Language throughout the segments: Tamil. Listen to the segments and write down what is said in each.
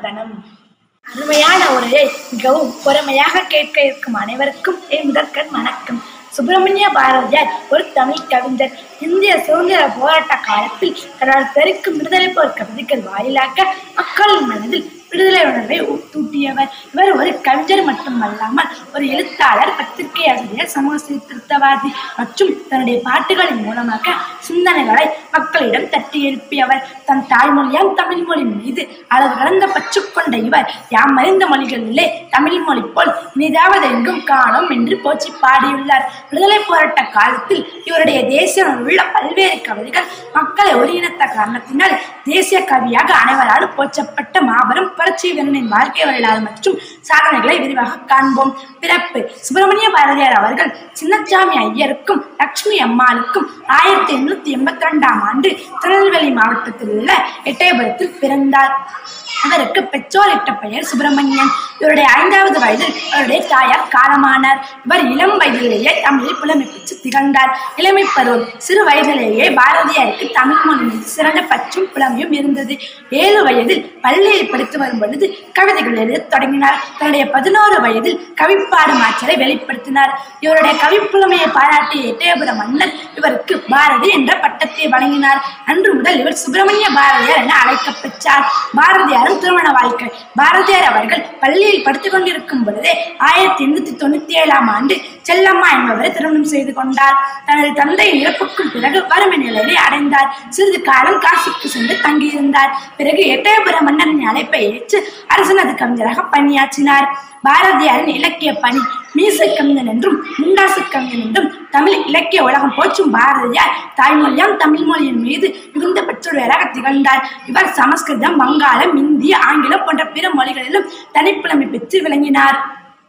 வந்தனம் அருமையான உரையை மிகவும் பொறுமையாக கேட்க இருக்கும் அனைவருக்கும் என் முதற்கண் வணக்கம் சுப்பிரமணிய பாரதியார் ஒரு தமிழ் கவிஞர் இந்திய சுதந்திர போராட்ட காலத்தில் கடல் பெருக்கும் விடுதலை போர் கவிதைகள் வாயிலாக மக்களின் மனதில் விடுதலை உணர்வை தூட்டியவர் இவர் ஒரு கவிஞர் மட்டுமல்லாமல் ஒரு எழுத்தாளர் பத்திரிகை ஆசிரியர் சமூக சீர்திருத்தவாதி மற்றும் தன்னுடைய பாட்டுகளின் மூலமாக சிந்தனைகளை மக்களிடம் தட்டி எழுப்பியவர் தன் தாய்மொழியாம் தமிழ் மொழி மீது அளவு கடந்த பற்று கொண்ட இவர் யாம் அறிந்த மொழிகளிலே தமிழ் மொழி போல் இனிதாவது எங்கும் காணோம் என்று போற்றி பாடியுள்ளார் விடுதலை போராட்ட காலத்தில் இவருடைய தேசிய உள்ள பல்வேறு கவிதைகள் மக்களை ஒருங்கிணைத்த காரணத்தினால் தேசிய கவியாக அனைவராலும் போற்றப்பட்ட மாபெரும் புரட்சி வீரனின் வாழ்க்கை வரலாறு மற்றும் சாதனைகளை விரிவாக காண்போம் பிறப்பு சுப்பிரமணிய பாரதியார் அவர்கள் சின்னசாமி ஐயருக்கும் லட்சுமி அம்மாளுக்கும் ஆயிரத்தி எண்ணூத்தி எண்பத்தி ரெண்டாம் ஆண்டு திருநெல்வேலி மாவட்டத்தில் உள்ள எட்டயபுரத்தில் பிறந்தார் அவருக்கு பெற்றோரிட்ட பெயர் சுப்பிரமணியன் இவருடைய ஐந்தாவது வயதில் அவருடைய தாயார் காலமானார் இவர் இளம் வயதிலேயே தமிழில் புலமை பெற்று திகழ்ந்தார் இளமை பருவம் சிறு வயதிலேயே பாரதியாருக்கு தமிழ் மொழி மீது சிறந்த பற்றும் புலமையும் இருந்தது ஏழு வயதில் பள்ளியில் படித்து வரும் பொழுது கவிதைகள் எழுதத் தொடங்கினார் தன்னுடைய பதினோரு வயதில் கவிப்பாடும் ஆற்றலை வெளிப்படுத்தினார் இவருடைய கவிப்புலமையை பாராட்டிய எட்டயபுர மன்னர் இவருக்கு பாரதி என்ற பட்டத்தை வழங்கினார் அன்று முதல் இவர் சுப்பிரமணிய பாரதியார் என அழைக்கப்பெற்றார் பாரதியாரும் திருமண வாழ்க்கை பாரதியார் அவர்கள் பள்ளியில் படித்துக் கொண்டிருக்கும் பொழுதே ஆயிரத்தி எண்ணூத்தி தொண்ணூத்தி ஏழாம் ஆண்டு செல்லம்மா என்பவரை திருமணம் செய்து கொண்டார் தனது தந்தையின் இறப்புக்கும் பிறகு வறுமை நிலையை அடைந்தார் சிறிது காலம் காசிக்கு சென்று தங்கியிருந்தார் பிறகு எட்டயபுர மன்னரின் அழைப்பை ஏற்று அரசனது கவிஞராக பணியாற்றினார் பாரதியாரின் இலக்கிய பணி மீசை கவிஞன் என்றும் முண்டாசு கவிஞன் என்றும் தமிழ் இலக்கிய உலகம் போற்றும் பாரதியார் தாய்மொழியாம் தமிழ் மொழியின் மீது மிகுந்த பெற்றுடையராக திகழ்ந்தார் இவர் சமஸ்கிருதம் வங்காளம் இந்தி ஆங்கிலம் போன்ற பிற மொழிகளிலும் தனிப்புலமை பெற்று விளங்கினார்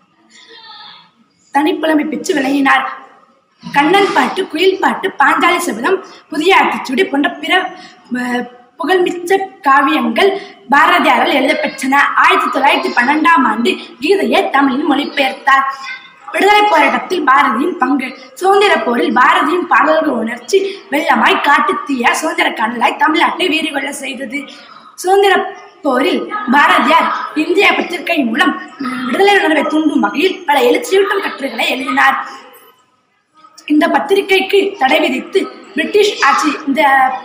தனிப்புலமை பெற்று விளங்கினார் கண்ணன் பாட்டு குயில் பாட்டு பாஞ்சாலி சபதம் புதிய ஆத்திச்சூடி போன்ற பிற அஹ், புகழ்மிக்க காவியங்கள் பாரதியாரால் எழுதப்பெற்றன ஆயிரத்தி தொள்ளாயிரத்தி பன்னெண்டாம் ஆண்டு கீதையை தமிழில் மொழிபெயர்த்தார் விடுதலை போராட்டத்தில் பாரதியின் பங்கு சுதந்திர போரில் பாரதியின் பாடல்கள் உணர்ச்சி வெள்ளமாய் காட்டுத்தீய சுதந்திர கனலாய் தமிழ்நாட்டை வீறு கொள்ள செய்தது சுதந்திர போரில் பாரதியார் இந்திய பத்திரிகை மூலம் உம், விடுதலை உணர்வை தூண்டும் வகையில் பல எழுச்சியூட்டும் கட்டுரைகளை எழுதினார் இந்த பத்திரிகைக்கு தடை விதித்து பிரிட்டிஷ் ஆட்சி இந்த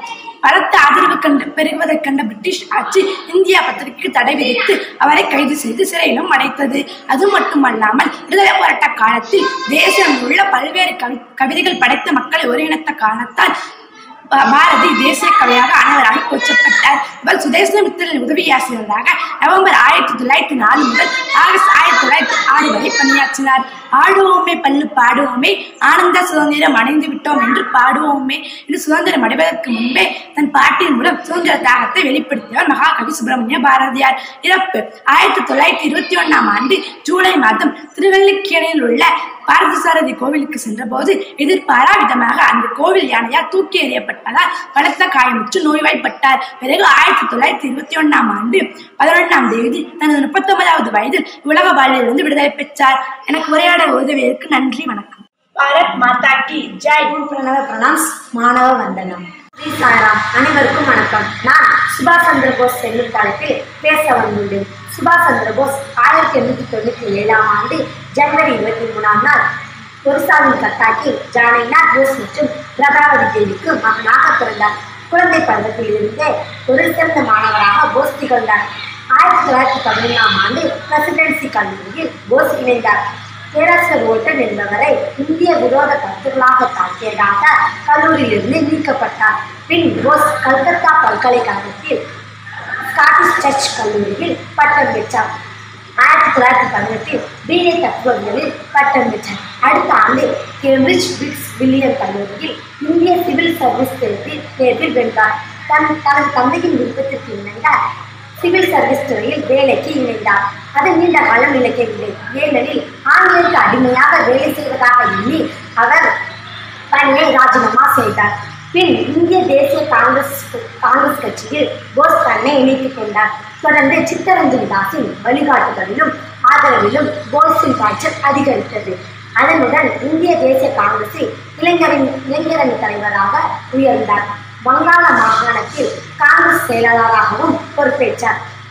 பலத்த ஆதரவு கண்டு பெருகுவதைக் கண்ட பிரிட்டிஷ் ஆட்சி இந்தியா பத்திரிகைக்கு தடை விதித்து அவரை கைது செய்து சிறையிலும் அடைத்தது அது மட்டுமல்லாமல் விடுதலை போராட்ட காலத்தில் தேசம் உள்ள பல்வேறு கவி கவிதைகள் படைத்த மக்களை ஒருங்கிணைத்த காரணத்தால் பா- பாரதி தேசிய கவியாக அனைவராக போற்றப்பட்டார் இவர் சுதேசமித்திரன் உதவியாசிரியராக நவம்பர் ஆயிரத்தி தொள்ளாயிரத்தி நாலு முதல் ஆகஸ்ட் ஆயிரத்தி தொள்ளாயிரத்தி ஆறு வரை பணியாற்றினார் ஆடுவோமே பல்லு பாடுவோமே ஆனந்த சுதந்திரம் அடைந்து விட்டோம் என்று பாடுவோமே என்று சுதந்திரம் அடைவதற்கு முன்பே தன் பாட்டின் மூலம் சுதந்திர தியாகத்தை வெளிப்படுத்தியவர் மகாகவி சுப்பிரமணிய பாரதியார் இறப்பு ஆயிரத்தி தொள்ளாயிரத்தி இருபத்தி ஒண்ணாம் ஆண்டு ஜூலை மாதம் திருவல்லிக்கேணியில் உள்ள பார்த்தசாரதி கோவிலுக்கு சென்றபோது எதிர்பாரா விதமாக அந்த கோவில் யானையால் தூக்கி எறியப்பட்டதால் பலத்த காயமுற்று நோய்வாய்ப்பட்டார் பிறகு ஆயிரத்தி தொள்ளாயிரத்தி இருபத்தி ஒண்ணாம் ஆண்டு பதினொன்றாம் தேதி தனது முப்பத்தொன்பதாவது வயதில் உலக வாழ்விலிருந்து விடுதலை பெற்றார் எனக்கு உரையாட உதவியதற்கு நன்றி வணக்கம் பாரத் மாதா கி ஜெய் பிரணவ பிரணாம்ஸ் மாணவ வந்தனம் ஸ்ரீ சாய்ராம் அனைவருக்கும் வணக்கம் நான் சுபாஷ் சந்திர போஸ் என்னும் தலைப்பில் பேச வந்துள்ளேன் சுபாஷ் சந்திர போஸ் ஆயிரத்தி எண்ணூற்றி தொண்ணூற்றி ஏழாம் ஆண்டு ஜனவரி இருபத்தி மூணாம் நாள் ஒரிசாவின் கட்டாக்கில் ஜானகிநாத் போஸ் மற்றும் பிரபாவதி தேவிக்கு மகனாக பிறந்தார் குழந்தை பருவத்திலிருந்தே ஒரு சிறந்த மாணவராக போஸ் திகழ்ந்தார் ஆயிரத்தி தொள்ளாயிரத்தி பதினொன்றாம் ஆண்டு பிரசிடென்சி கல்லூரியில் போஸ் இணைந்தார் பேரரசர் ஓட்டன் என்பவரை இந்திய விரோத கருத்துக்களாக தாக்கியதாக கல்லூரியிலிருந்து நீக்கப்பட்டார் பின் போஸ் கல்கத்தா பல்கலைக்கழகத்தில் ஸ்காட்டிஷ் சர்ச் கல்லூரியில் பட்டம் பெற்றார் ஆயிரத்தி தொள்ளாயிரத்தி பதினெட்டில் பிஏ தத்துவவியலில் பட்டம் பெற்றார் அடுத்த ஆண்டு கேம்பிரிட்ஜ் பிரிக்ஸ் வில்லியம் கல்லூரியில் இந்திய சிவில் சர்வீஸ் தேர்வில் தேர்வில் வென்றார் தன் தனது தந்தையின் விருப்பத்திற்கு இணங்க சிவில் சர்வீஸ் துறையில் வேலைக்கு இணைந்தார் அது நீண்ட காலம் நிலைக்கவில்லை ஏனெனில் ஆங்கிலேயருக்கு அடிமையாக வேலை செய்வதாக எண்ணி அவர் பணியை ராஜினாமா செய்தார் பின் இந்திய தேசிய காங்கிரஸ் காங்கிரஸ் கட்சியில் போஸ் தன்னை இணைத்துக் கொண்டார் தொடர்ந்து சித்தரஞ்சன் தாஸின் வழிகாட்டுதலிலும் ஆதரவிலும் போஸின் காய்ச்சல் அதிகரித்தது அதனுடன் இந்திய தேசிய காங்கிரஸில் இளைஞரின் இளைஞரணி தலைவராக உயர்ந்தார் வங்காள மாகாணத்தில் காங்கிரஸ் செயலாளராகவும் பொறுப்பேற்றார்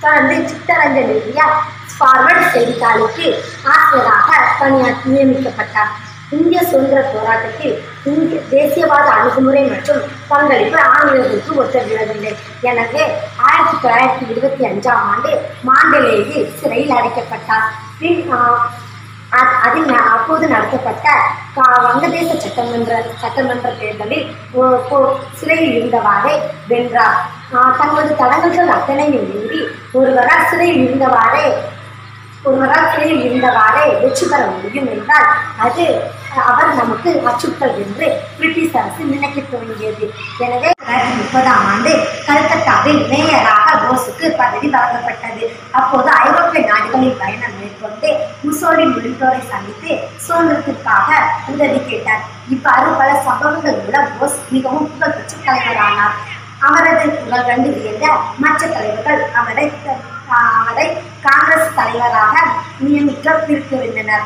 தொடர்ந்து சித்தரஞ்சன் இந்தியா ஃபார்வர்ட் செய்தித்தாளுக்கு ஆசிரியராக பணியாற்றி நியமிக்கப்பட்டார் இந்திய சுதந்திர போராட்டத்தில் இந்திய தேசியவாத அணுகுமுறை மற்றும் பங்களிப்பு ஆங்கிலேயர்களுக்கு ஒத்துவிடவில்லை எனவே ஆயிரத்தி தொள்ளாயிரத்தி இருபத்தி அஞ்சாம் ஆண்டு மாண்டலேயில் சிறையில் அடைக்கப்பட்டார் பின் ஆஹ், அ- அதில் ந- அப்போது நடத்தப்பட்ட கா- வங்கதேச சட்டமன்ற சட்டமன்ற தேர்தலில் ஒ- ஒ- சிறையில் இருந்தவாறே வென்றார் ஆஹ் தங்களது தடங்கல்கள் அத்தனையும் மீறி ஒருவரால் சிறையில் இருந்தவாறே ஒருவரால் சிறையில் இருந்தவாறே வெற்றி பெற முடியும் என்றால் அது அஹ், அவர் நமக்கு அச்சுறுத்தல் என்று பிரிட்டிஷ் அரசு நினைக்க துவங்கியது எனவே ரெண்டாயிரத்தி முப்பதாம் ஆண்டு கல்கத்தாவில் மேயராக போஸுக்கு பதவி வழங்கப்பட்டது அப்போது ஐரோப்பிய நாடுகளில் பயணம் மேற்கொண்டு முசோலின் உள்ளிட்டோரை சந்தித்து சுதந்திரத்திற்காக உதவி கேட்டார் இவ்வாறு பல சம்பவங்கள் மூலம் போஸ் மிகவும் புகழ்பெற்ற தலைவரானார் அவரது புகழ் கண்டு வியந்த மற்ற தலைவர்கள் அவரை ஆஹ் அவரை காங்கிரஸ் தலைவராக நியமிக்க பிரித்திருந்தனர்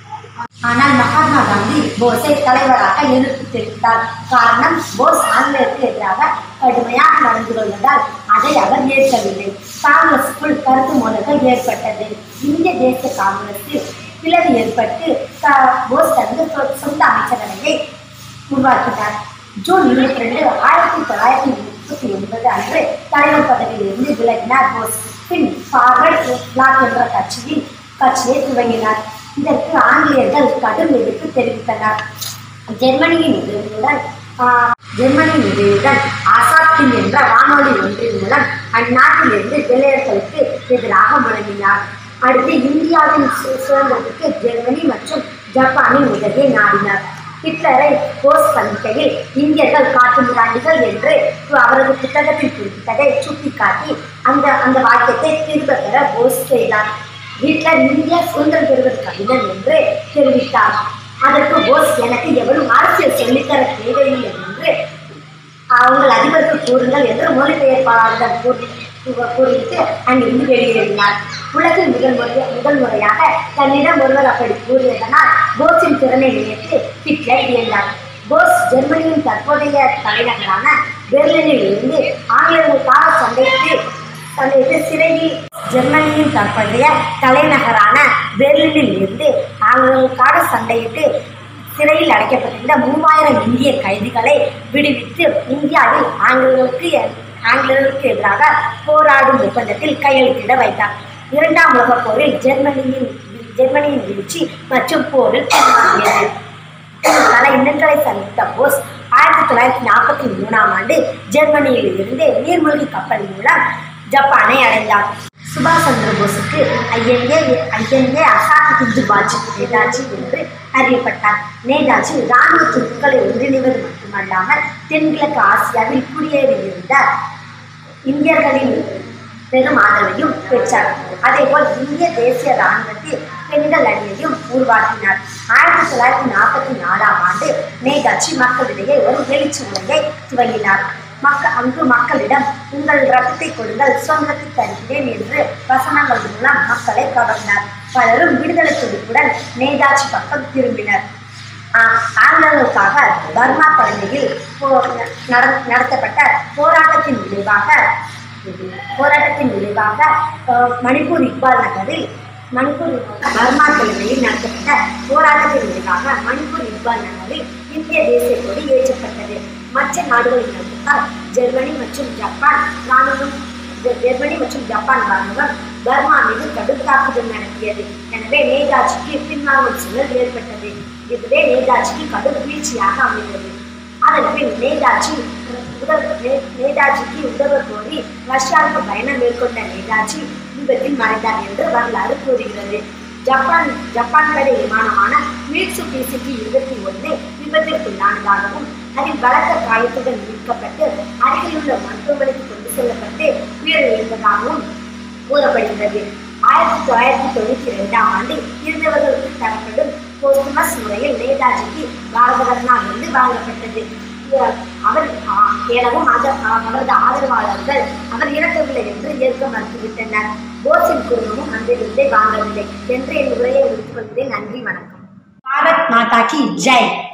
ஆனால் மகாத்மா காந்தி போஸை தலைவராக எதிர்ப்பு தெரிவித்தார் காரணம் போஸ் ஆங்கிலேயருக்கு எதிராக கடுமையாக நடந்து கொள்வதால் அதை அவர் ஏற்கவில்லை காங்கிரஸுக்குள் கருத்து மோதல்கள் ஏற்பட்டது இந்திய தேசிய காங்கிரஸில் பிளவு ஏற்பட்டு க- போஸ் தனது சொ- சொந்த அமைச்சரவையை உருவாக்கினார் ஜூன் இருபத்தி ரெண்டு ஆயிரத்தி தொள்ளாயிரத்தி முப்பத்தி ஒன்பது அன்று தலைவர் பதவியிலிருந்து விலகினார் போஸ் பின் ஃபார்வர்ட் பிளாக் என்ற கட்சியில் கட்சியை துவங்கினார் இதற்கு ஆங்கிலேயர்கள் கடும் எதிர்ப்பு தெரிவித்தனர் ஜெர்மனியின் உதவியுடன் ஆஹ், ஜெர்மனியின் உதவியுடன் ஆசாத் ஹிந்த் என்ற வானொலி ஒன்றின் மூலம் அந்நாட்டிலிருந்து வெள்ளையர்களுக்கு எதிராக முழங்கினார் அடுத்து இந்தியாவின் சு- சுதந்திரத்துக்கு ஜெர்மனி மற்றும் ஜப்பானின் உதவியை நாடினார் ஹிட்லரை போஸ் சந்திக்கையில் இந்தியர்கள் காட்டுமிராண்டிகள் என்று அவரது புத்தகத்தில் குறிப்பிட்டதை சுட்டிக்காட்டி அந்த அந்த வாக்கியத்தை திரும்ப பெற போஸ் செய்தார் ஹிட்லர் இந்தியா சுதந்திரம் பெறுவது கடினம் என்று தெரிவித்தார் அதற்கு போஸ் எனக்கு எவரும் அரசியல் சொல்லித்தர தேவையில்லை என்று உங்கள் அதிபருக்கு கூறுங்கள் என்று மொழிபெயர்ப்பாளர்கள் கூறி கூறிவிட்டு அங்கிருந்து வெளியேறினார் உலகில் முதல் முறை முதல் முறையாக தன்னிடம் ஒருவர் அப்படி கூறியதனால் போஸின் திறனை நினைத்து ஹிட்லர் வியந்தார் போஸ் ஜெர்மனியின் தற்போதைய தலைநகரான பெர்லினில் இருந்து ஆங்கிலேயர்களுக்காக சண்டையிட்டு சண்டையிட்டு சிறையில் ஜெர்மனியின் தற்போதைய தலைநகரான பெர்லினில் இருந்து ஆங்கிலேயர்களுக்காக சண்டையிட்டு சிறையில் அடைக்கப்பட்டிருந்த மூவாயிரம் இந்திய கைதிகளை விடுவித்து இந்தியாவில் ஆங்கிலேயர்களுக்கு ஆங்கிலேயர்களுக்கு எதிராக போராடும் ஒப்பந்தத்தில் கையெழுத்திட வைத்தார் இரண்டாம் உலகப் போரில் ஜெர்மனியின் ஜெர்மனியின் வீழ்ச்சி மற்றும் போரில் பின்வாங்கியது பல இன்னல்களை சந்தித்த போஸ் ஆயிரத்தி தொள்ளாயிரத்தி நாற்பத்தி மூணாம் ஆண்டு ஜெர்மனியில் இருந்து நீர்மூழ்கி கப்பல் மூலம் ஜப்பானை அடைந்தார் சுபாஷ் சந்திர போஸுக்கு ஐஎன்ஏ ஐஎன்ஏ அசாத் ஹிந்து பாஜி நேதாஜி என்று அறியப்பட்டார் நேதாஜி இராணுவ துருப்புக்களை ஒன்றிணைவது மட்டுமல்லாமல் தென்கிழக்கு ஆசியாவில் குடியேறியிருந்த இந்தியர்களின் பெரும் ஆதரவையும் பெற்றார் அதேபோல் இந்திய தேசிய இராணுவத்தில் பெண்கள் அணியையும் உருவாக்கினார் ஆயிரத்தி தொள்ளாயிரத்தி நாற்பத்தி நாலாம் ஆண்டு நேதாஜி மக்களிடையே ஒரு எழுச்சி உரையை துவங்கினார் மக்க அங்கு மக்களிடம் உங்கள் ரத்தத்தை கொடுங்கள் சுதந்திரத்தை தருகிறேன் என்று வசனங்கள் மூலம் மக்களை கவர்ந்தார் பலரும் விடுதலை துடிப்புடன் நேதாஜி பக்கம் திரும்பினர் ஆஹ் ஆங்கிலேயர்களுக்காக பர்மா தலைமையில் போ- நட- நடத்தப்பட்ட போராட்டத்தின் விளைவாக போராட்டத்தின் விளைவாக ஆஹ் மணிப்பூர் இக்பால் நகரில் மணிப்பூர் பர்மா தலைமையில் நடத்தப்பட்ட போராட்டத்தின் விளைவாக மணிப்பூர் இக்பால் நகரில் இந்திய தேசிய கொடி ஏற்றப்பட்டது மற்ற நாடுகளின் நடத்தால் ஜெர்மனி மற்றும் ஜப்பான் ராணுவம் ஜெ- ஜெர்மனி மற்றும் ஜப்பான் ராணுவம் பர்மா மீது கடும் தாக்குதல் நடத்தியது எனவே நேதாஜிக்கு பின்வாங்கும் சூழல் ஏற்பட்டது இதுவே நேதாஜிக்கு கடும் வீழ்ச்சியாக அமைந்தது அதன் பின் நேதாஜி உதவ நே- நேதாஜிக்கு உதவ கோரி ரஷ்யாவுக்கு பயணம் மேற்கொண்ட நேதாஜி விபத்தில் மறைந்தார் என்று வரலாறு கூறுகிறது ஜப்பான் ஜப்பான் படை விமானமான மீட்சு பிசிக்கு இருபத்தி ஒன்று விபத்திற்குள்ளானதாகவும் அதில் பலத்த காயத்துடன் மீட்கப்பட்டு அருகிலுள்ள மருத்துவமனைக்கு கொண்டு செல்லப்பட்டு உயிரிழந்ததாகவும் கூறப்படுகிறது ஆயிரத்தி தொள்ளாயிரத்தி தொண்ணூற்றி ரெண்டாம் ஆண்டு இருந்தவர்களுக்கு தரப்படும் போஸ்டுமஸ் முறையில் நேதாஜிக்கு பாரத ரத்னா விருது வழங்கப்பட்டது இவர் அவர் ஆ, எனவும் ஆத- ஆ, அவரது ஆதரவாளர்கள் அவர் இறக்கவில்லை என்று ஏற்க மறுத்துவிட்டனர் போஸின் குடும்பமும் அந்த விருதை வாங்கவில்லை என்று என் உரையை முடித்துக் கொள்கிறேன் நன்றி வணக்கம் பாரத் மாதா கி ஜெய்